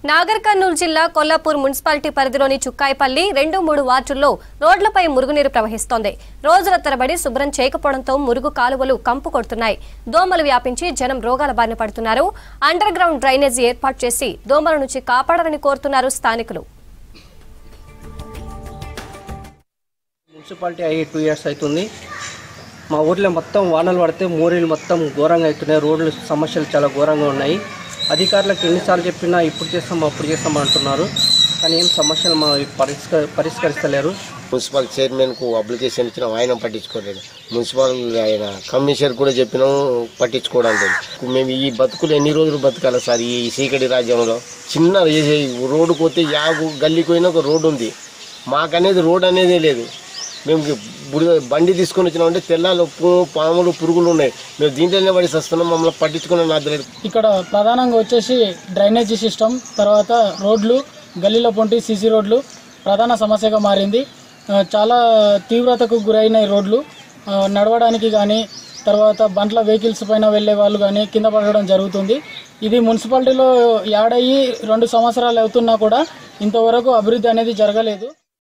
నాగర్ కర్నూలు జిల్లా కొల్లాపూర్ మున్సిపాలిటీ పరిధిలోని చుక్కాయిపల్లి రెండు మూడు వార్డుల్లో రోడ్లపై మురుగునీరు ప్రవహిస్తోంది రోజుల తరబడి శుభ్రం చేయకపోవడంతో మురుగు కాలువలు కంపు కొడుతున్నాయి దోమలు వ్యాపించి జనం రోగాల బారిన పడుతున్నారు అండర్ గ్రౌండ్ డ్రైనేజీ ఏర్పాటు చేసి దోమల నుంచి కాపాడాలని కోరుతున్నారు స్థానికులు మున్సిపాలిటీ అయ్యి టూ ఇయర్స్ అవుతుంది మా ఊర్లో మొత్తం వానలు పడితే మోరీలు మొత్తం ఘోరంగా అవుతున్నాయి రోడ్లు సమస్యలు చాలా ఘోరంగా ఉన్నాయి అధికారులకు ఎన్నిసార్లు చెప్పినా ఇప్పుడు చేస్తాం అప్పుడు చేస్తాం అంటున్నారు కానీ ఏం సమస్యలు మా పరిష్క పరిష్కరిస్తలేరు మున్సిపల్ చైర్మన్కు అప్లికేషన్ ఇచ్చినాం ఆయన పట్టించుకోలేదు మున్సిపల్ ఆయన కమిషనర్ కూడా చెప్పినాం పట్టించుకోవడం లేదు మేము ఈ బతుకులు ఎన్ని రోజులు బతకాలి సార్ ఈ చీకటి రాజ్యంలో చిన్న ఏ- రోడ్డు పోతే యాగు గల్లీకి పోయినా ఒక రోడ్డు ఉంది మాకనేది రోడ్ అనేది లేదు మేము బుడి బండి తీసుకొని వచ్చినామంటే తెల్లాలు ఉప్పు పాములు పురుగులు ఉన్నాయి మేము దీంట్లోనే పడి వస్తున్నాం మమ్మల్ని పట్టించుకునే నాకు తెలియదు ఇక్కడ ప్రధానంగా వచ్చేసి డ్రైనేజీ సిస్టమ్ తర్వాత రోడ్లు గల్లీలో పొంటి సీసీ రోడ్లు ప్రధాన సమస్యగా మారింది ఆ, చాలా తీవ్రతకు గురైన ఈ రోడ్లు ఆ, నడవడానికి కానీ తర్వాత బండ్ల వెహికల్స్ పైన వెళ్ళే వాళ్ళు కానీ కింద పడడం జరుగుతుంది ఇది మున్సిపాలిటీలో యాడయ్యి రెండు సంవత్సరాలు అవుతున్నా కూడా ఇంతవరకు అభివృద్ధి అనేది జరగలేదు